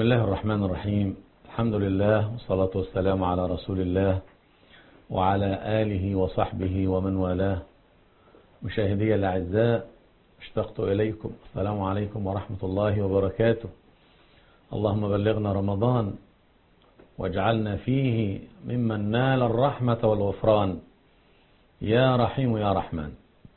بسم الله الرحمن الرحيم الحمد لله والصلاة والسلام على رسول الله وعلى آله وصحبه ومن والاه مشاهدي الأعزاء اشتقت إليكم السلام عليكم ورحمة الله وبركاته اللهم بلغنا رمضان واجعلنا فيه ممن نال الرحمة والغفران يا رحيم يا رحمن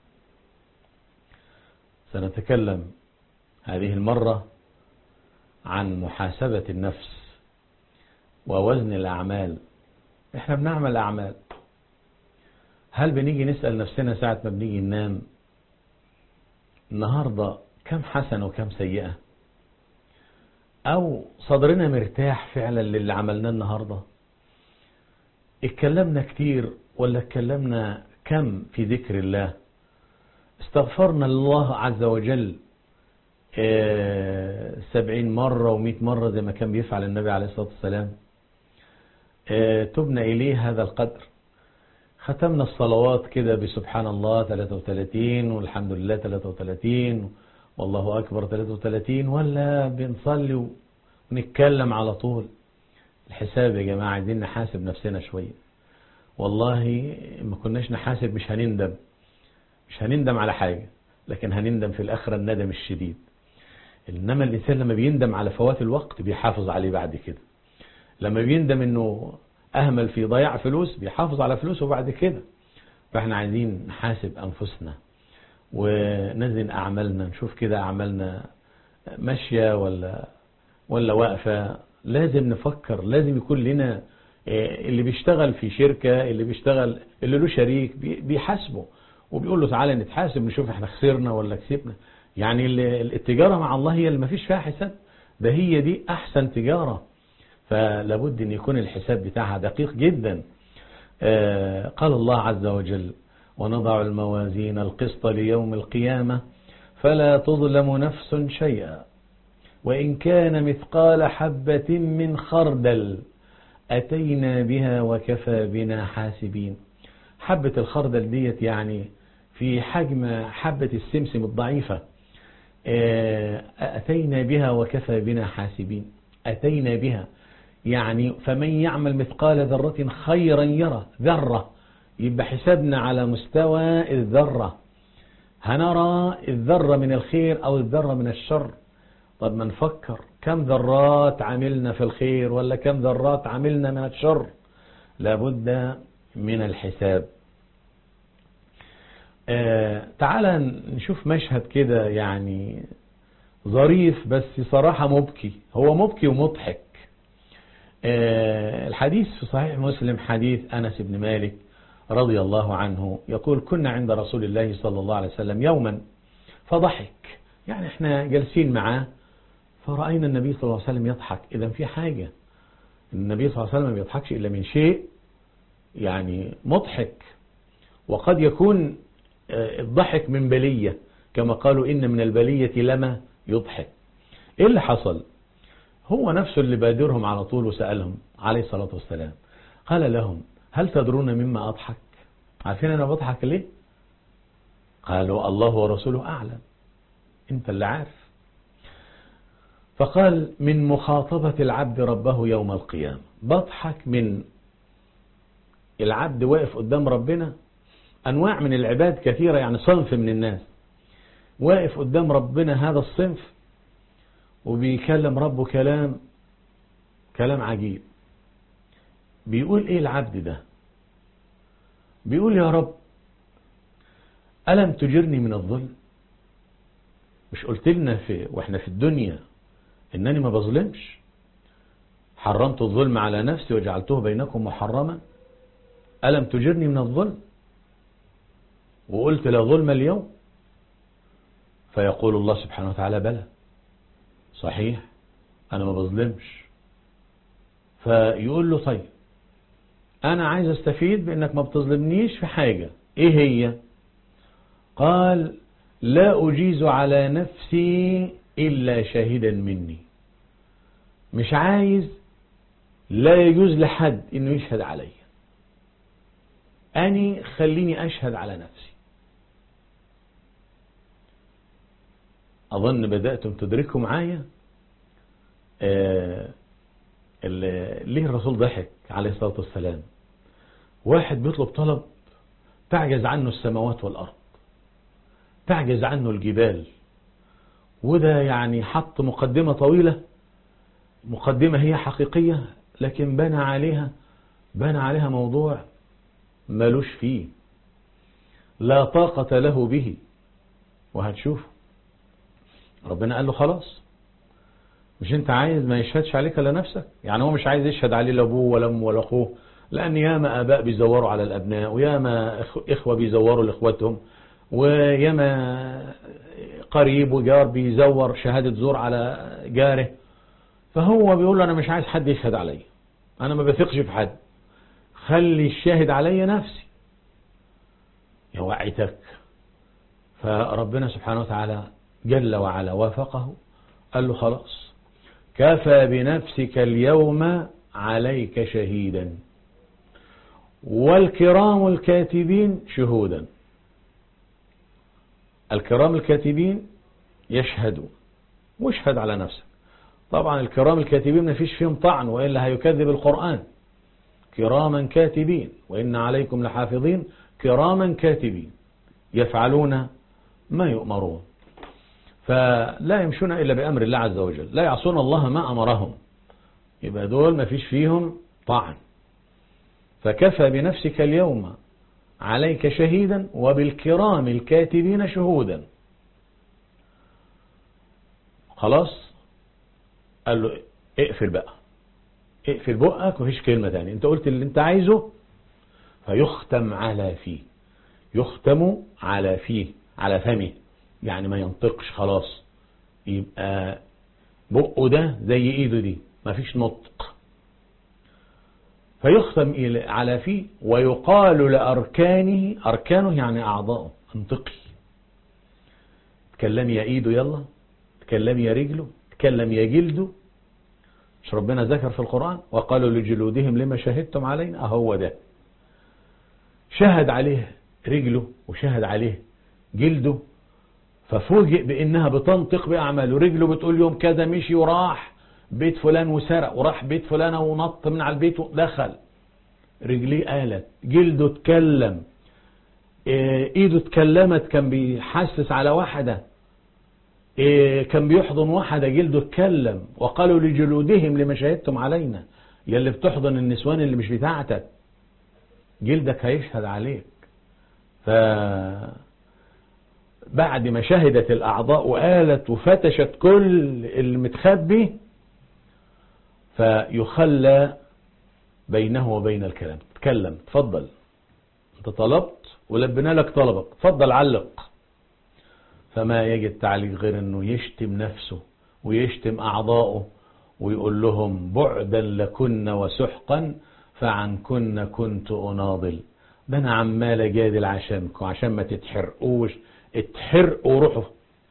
سنتكلم هذه المرة عن محاسبة النفس ووزن الأعمال احنا بنعمل أعمال هل بنيجي نسأل نفسنا ساعة ما بنيجي ننام النهاردة كم حسنة وكم سيئة أو صدرنا مرتاح فعلا للي عملناه النهاردة اتكلمنا كتير ولا اتكلمنا كم في ذكر الله استغفرنا الله عز وجل سبعين مرة ومئة مرة زي ما كان بيفعل النبي عليه الصلاة والسلام تبنى إليه هذا القدر ختمنا الصلوات كده بسبحان الله 33 والحمد لله 33 والله أكبر 33 ولا بنصلي ونتكلم على طول الحساب يا جماعة عايزين نحاسب نفسنا شوية والله ما كناش نحاسب مش هنندم مش هنندم على حاجة لكن هنندم في الآخرة الندم الشديد إنما الإنسان لما بيندم على فوات الوقت بيحافظ عليه بعد كده لما بيندم إنه أهمل في ضياع فلوس بيحافظ على فلوسه بعد كده فإحنا عايزين نحاسب أنفسنا ونزن أعمالنا نشوف كده أعمالنا ماشية ولا ولا واقفة لازم نفكر لازم يكون لنا اللي بيشتغل في شركة اللي بيشتغل اللي له شريك بيحاسبه وبيقول له تعالى نتحاسب نشوف احنا خسرنا ولا كسبنا يعني التجارة مع الله هي اللي ما فيش فيها حساب ده هي دي أحسن تجارة فلابد أن يكون الحساب بتاعها دقيق جدا قال الله عز وجل ونضع الموازين القسط ليوم القيامة فلا تظلم نفس شيئا وإن كان مثقال حبة من خردل أتينا بها وكفى بنا حاسبين حبة الخردل ديت يعني في حجم حبة السمسم الضعيفة أتينا بها وكفى بنا حاسبين أتينا بها يعني فمن يعمل مثقال ذرة خيرا يرى ذرة يبقى حسابنا على مستوى الذرة هنرى الذرة من الخير أو الذرة من الشر طب ما نفكر كم ذرات عملنا في الخير ولا كم ذرات عملنا من الشر لابد من الحساب آه تعال نشوف مشهد كده يعني ظريف بس صراحة مبكي هو مبكي ومضحك آه الحديث في صحيح مسلم حديث أنس بن مالك رضي الله عنه يقول كنا عند رسول الله صلى الله عليه وسلم يوما فضحك يعني احنا جالسين معاه فرأينا النبي صلى الله عليه وسلم يضحك إذا في حاجة النبي صلى الله عليه وسلم ما يضحكش إلا من شيء يعني مضحك وقد يكون الضحك من بلية كما قالوا إن من البلية لما يضحك إيه اللي حصل هو نفسه اللي بادرهم على طول وسألهم عليه الصلاة والسلام قال لهم هل تدرون مما أضحك عارفين أنا بضحك ليه قالوا الله ورسوله أعلم أنت اللي عارف فقال من مخاطبة العبد ربه يوم القيامة بضحك من العبد واقف قدام ربنا أنواع من العباد كثيرة يعني صنف من الناس واقف قدام ربنا هذا الصنف وبيكلم ربه كلام كلام عجيب بيقول ايه العبد ده بيقول يا رب ألم تجرني من الظلم مش قلت لنا في واحنا في الدنيا انني ما بظلمش حرمت الظلم على نفسي وجعلته بينكم محرما ألم تجرني من الظلم وقلت لا ظلم اليوم فيقول الله سبحانه وتعالى بلى صحيح أنا ما بظلمش فيقول له طيب أنا عايز أستفيد بأنك ما بتظلمنيش في حاجة إيه هي قال لا أجيز على نفسي إلا شاهدا مني مش عايز لا يجوز لحد إنه يشهد علي أني خليني أشهد على نفسي أظن بدأتم تدركوا معايا آه، ليه الرسول ضحك عليه الصلاة والسلام واحد بيطلب طلب تعجز عنه السماوات والأرض تعجز عنه الجبال وده يعني حط مقدمة طويلة مقدمة هي حقيقية لكن بنى عليها بنى عليها موضوع ملوش فيه لا طاقة له به وهتشوف ربنا قال له خلاص مش انت عايز ما يشهدش عليك الا نفسك يعني هو مش عايز يشهد عليه لا ابوه ولا امه ولا اخوه لان ياما اباء بيزوروا على الابناء وياما اخوه بيزوروا لاخواتهم وياما قريب وجار بيزور شهادة زور على جاره فهو بيقول له انا مش عايز حد يشهد عليا انا ما بثقش في حد خلي الشاهد عليا نفسي يا وعيتك فربنا سبحانه وتعالى جل وعلا وافقه قال له خلاص كفى بنفسك اليوم عليك شهيدا والكرام الكاتبين شهودا الكرام الكاتبين يشهدوا واشهد على نفسك طبعا الكرام الكاتبين ما فيش فيهم طعن وإلا هيكذب القرآن كراما كاتبين وإن عليكم لحافظين كراما كاتبين يفعلون ما يؤمرون فلا يمشون إلا بأمر الله عز وجل لا يعصون الله ما أمرهم يبقى دول ما فيش فيهم طعن فكفى بنفسك اليوم عليك شهيدا وبالكرام الكاتبين شهودا خلاص قال له اقفل بقى اقفل بقك وفيش كلمة تانية انت قلت اللي انت عايزه فيختم على فيه يختم على فيه على فمه يعني ما ينطقش خلاص يبقى بقه ده زي ايده دي ما فيش نطق فيختم على فيه ويقال لأركانه أركانه يعني أعضاؤه انطقي تكلم يا ايده يلا تكلم يا رجله تكلم يا جلده مش ربنا ذكر في القرآن وقالوا لجلودهم لما شهدتم علينا اهو ده شهد عليه رجله وشهد عليه جلده ففوجئ بانها بتنطق باعماله رجله بتقول يوم كذا مشي وراح بيت فلان وسرق وراح بيت فلانة ونط من على البيت ودخل رجليه قالت جلده اتكلم ايده اتكلمت كان بيحسس على واحدة كان بيحضن واحدة جلده اتكلم وقالوا لجلودهم لما شهدتم علينا يلي بتحضن النسوان اللي مش بتاعتك جلدك هيشهد عليك ف بعد ما شهدت الأعضاء وقالت وفتشت كل المتخبي فيخلى بينه وبين الكلام تكلم تفضل انت طلبت ولبنا لك طلبك تفضل علق فما يجد تعليق غير انه يشتم نفسه ويشتم اعضاؤه ويقول لهم بعدا لكن وسحقا فعن كن كنت اناضل ده انا عمال اجادل عشانكم عشان ما تتحرقوش اتحرقوا روحوا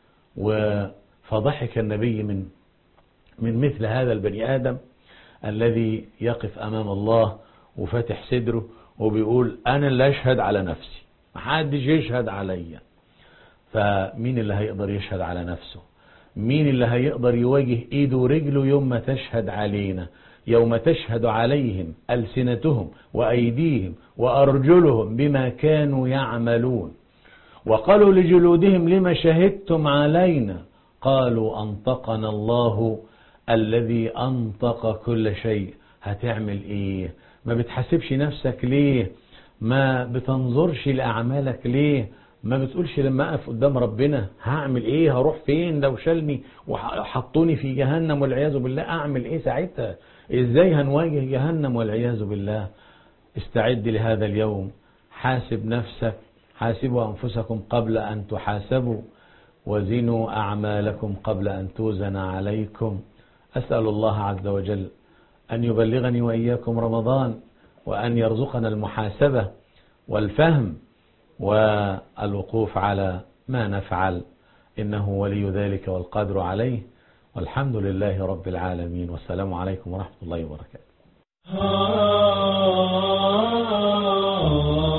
فضحك النبي من من مثل هذا البني آدم الذي يقف أمام الله وفتح صدره وبيقول أنا اللي أشهد على نفسي محدش يشهد عليا فمين اللي هيقدر يشهد على نفسه مين اللي هيقدر يواجه ايده ورجله يوم ما تشهد علينا يوم تشهد عليهم ألسنتهم وأيديهم وأرجلهم بما كانوا يعملون وقالوا لجلودهم لما شهدتم علينا قالوا أنطقنا الله الذي أنطق كل شيء هتعمل إيه ما بتحاسبش نفسك ليه ما بتنظرش لأعمالك ليه ما بتقولش لما أقف قدام ربنا هعمل إيه هروح فين لو شالني وحطوني في جهنم والعياذ بالله أعمل إيه ساعتها إزاي هنواجه جهنم والعياذ بالله استعد لهذا اليوم حاسب نفسك حاسبوا أنفسكم قبل أن تحاسبوا وزنوا أعمالكم قبل أن توزن عليكم أسأل الله عز وجل أن يبلغني وإياكم رمضان وأن يرزقنا المحاسبة والفهم والوقوف على ما نفعل إنه ولي ذلك والقادر عليه والحمد لله رب العالمين والسلام عليكم ورحمة الله وبركاته